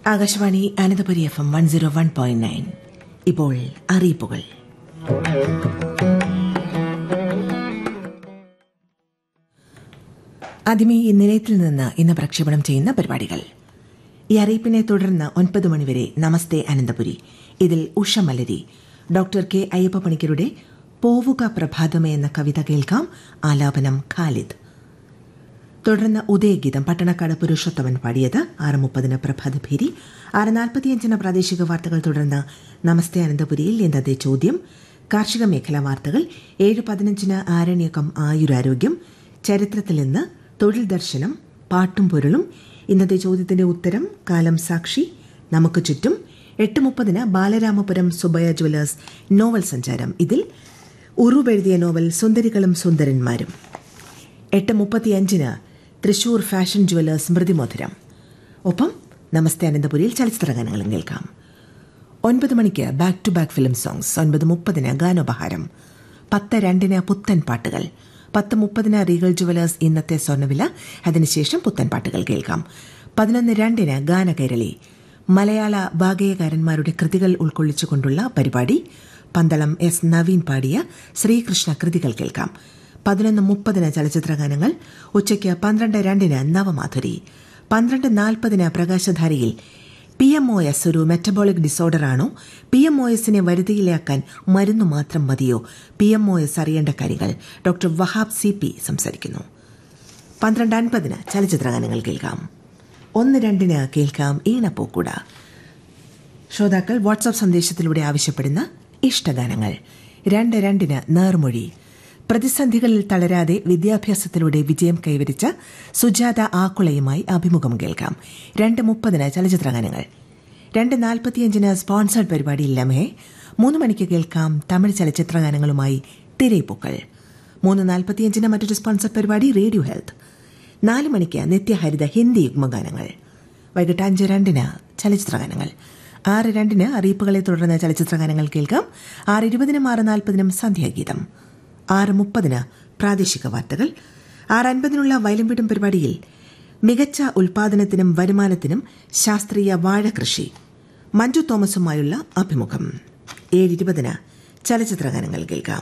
Akashvani Ananthapuri F M one zero one point nine ഇപ്പോൾ അറിയിപ്പുകൾ ആദ്യമേ ഈ നിലയത്തിൽ നിന്ന് ഇന്ന് പ്രക്ഷേപണം ചെയ്യുന്ന പരിപാടികൾ ഈ അറിയിപ്പിനെ തുടർന്ന് ഒൻപത് മണിവരെ നമസ്തേ അനന്തപുരി ഇതിൽ ഉഷ മലരി ഡോക്ടർ കെ അയ്യപ്പ പണിക്കരുടെ പോവുക പ്രഭാതമേ എന്ന കവിത കേൾക്കാം ആലാപനം ഖാലിദ് തുടർന്ന് ഉദയഗീതം പട്ടണക്കാട് പുരുഷോത്തമൻ പാടിയത് ആറ് മുപ്പതിന് പ്രഭാതഭേരി ആറ് നാൽപ്പത്തിയഞ്ചിന് പ്രാദേശിക വാർത്തകൾ തുടർന്ന് നമസ്തേ അനന്തപുരിയിൽ ഇന്നത്തെ ചോദ്യം കാർഷിക മേഖലാ വാർത്തകൾ ഏഴ് പതിനഞ്ചിന് ആരണ്യകം ആയുരാരോഗ്യം ചരിത്രത്തിൽ നിന്ന് തൊഴിൽ ദർശനം പാട്ടും പൊരുളും ഇന്നത്തെ ചോദ്യത്തിന്റെ ഉത്തരം കാലം സാക്ഷി നമുക്ക് ചുറ്റും എട്ട് മുപ്പതിന് ബാലരാമപുരം സുബയ ജുവലേഴ്സ് നോവൽ സഞ്ചാരം ഇതിൽ ഉറുവെഴുതിയ നോവൽ സുന്ദരികളും സുന്ദരന്മാരും എട്ട് മുപ്പത്തിയഞ്ചിന് തൃശൂർ ഫാഷൻ ജുവലേഴ്സ് സ്മൃതിമധുരം ഒപ്പം നമസ്തേ അനന്തപുരിയിൽ ചലച്ചിത്ര ഗാനങ്ങളും കേൾക്കാം ഒൻപത് മണിക്ക് back to back film songs ഒൻപത് മുപ്പതിന് ഗാനോപഹാരം പത്ത് രണ്ടിന് പുത്തൻ പാട്ടുകൾ പത്ത് മുപ്പതിന് റീഗൽ ജുവലേഴ്സ് ഇന്നത്തെ സ്വർണ്ണവില അതിനുശേഷം പുത്തൻ പാട്ടുകൾ കേൾക്കാം പതിനൊന്ന് രണ്ടിന് ഗാനകേരളി മലയാള ഭാഗയകാരന്മാരുടെ കൃതികൾ ഉൾക്കൊള്ളിച്ചുകൊണ്ടുള്ള പരിപാടി പന്തളം എസ് നവീൻ പാടിയ ശ്രീകൃഷ്ണ കൃതികൾ കേൾക്കാം പതിനൊന്ന് മുപ്പതിന് ചലച്ചിത്ര ഗാനങ്ങൾ ഉച്ചയ്ക്ക് പന്ത്രണ്ട് രണ്ടിന് നവമാധുരി പന്ത്രണ്ട് നാൽപ്പതിന് പ്രകാശധാരയിൽ പി എം ഒ എസ് ഒരു മെറ്റബോളിക് ഡിസോർഡർ ആണോ പി എം ഒ എസിനെ വരുതിയിലാക്കാൻ മരുന്ന് മാത്രം മതിയോ പി എം ഒ എസ് അറിയേണ്ട കാര്യങ്ങൾ ഡോക്ടർ വഹാബ് സി പി സംസാരിക്കുന്നു പന്ത്രണ്ട് അൻപതിന് ചലച്ചിത്ര ഗാനങ്ങൾ കേൾക്കാം ഒന്ന് രണ്ടിന് കേൾക്കാം ഈണപ്പോക്കുട ശ്രോതാക്കൾ വാട്സാപ്പ് സന്ദേശത്തിലൂടെ ആവശ്യപ്പെടുന്ന ഇഷ്ടഗാനങ്ങൾ രണ്ട് രണ്ടിന് നേർമൊഴി പ്രതിസന്ധികളിൽ തളരാതെ വിദ്യാഭ്യാസത്തിലൂടെ വിജയം കൈവരിച്ച സുജാത ആക്കുളയുമായി അഭിമുഖം കേൾക്കാം രണ്ട് മുപ്പതിന് ചലച്ചിത്രഗാനങ്ങൾ രണ്ട് നാൽപ്പത്തിയഞ്ചിന് സ്പോൺസേഡ് പരിപാടി ലമേ മൂന്ന് മണിക്ക് കേൾക്കാം തമിഴ് ചലച്ചിത്രഗാനങ്ങളുമായി തിരയിപ്പൂക്കൾ മൂന്ന് നാൽപ്പത്തിയഞ്ചിന് മറ്റൊരു സ്പോൺസർ പരിപാടി റേഡിയോ ഹെൽത്ത് നാല് മണിക്ക് നിത്യഹരിത ഹിന്ദി യുഗ്മഗാനങ്ങൾ വൈകിട്ട് അഞ്ച് രണ്ടിന് ചലച്ചിത്രഗാനങ്ങൾ ആറ് രണ്ടിന് അറിയിപ്പുകളെ തുടർന്ന് ചലച്ചിത്രഗാനങ്ങൾ കേൾക്കാം ആറ് ഇരുപതിനും ആറ് നാൽപ്പതിനും സന്ധ്യാഗീതം ആറ് മുപ്പതിന് പ്രാദേശിക വാർത്തകൾ ആറ് അൻപതിനുള്ള വയലംവീടും പരിപാടിയിൽ മികച്ച ഉൽപാദനത്തിനും വരുമാനത്തിനും ശാസ്ത്രീയ വാഴകൃഷി മഞ്ജു തോമസുമായുള്ള അഭിമുഖം ഏഴ് ഇരുപതിന് ചലച്ചിത്രഗാനങ്ങൾ കേൾക്കാം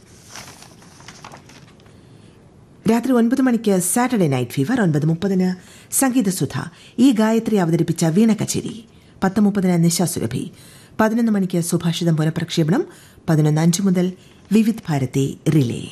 രാത്രി ഒൻപത് മണിക്ക് സാറ്റർഡേ നൈറ്റ് ഫീവർ ഒൻപത് മുപ്പതിന് സംഗീതസുധ ഈ ഗായത്രി അവതരിപ്പിച്ച വീണ കച്ചേരി പത്ത് മുപ്പതിന് നിശ സുരഭി പതിനൊന്ന് മണിക്ക് സുഭാഷിതം പുനഃപ്രക്ഷേപണം പതിനൊന്ന് അഞ്ച് മുതൽ വിവിധ് ഭാരതി റിലേ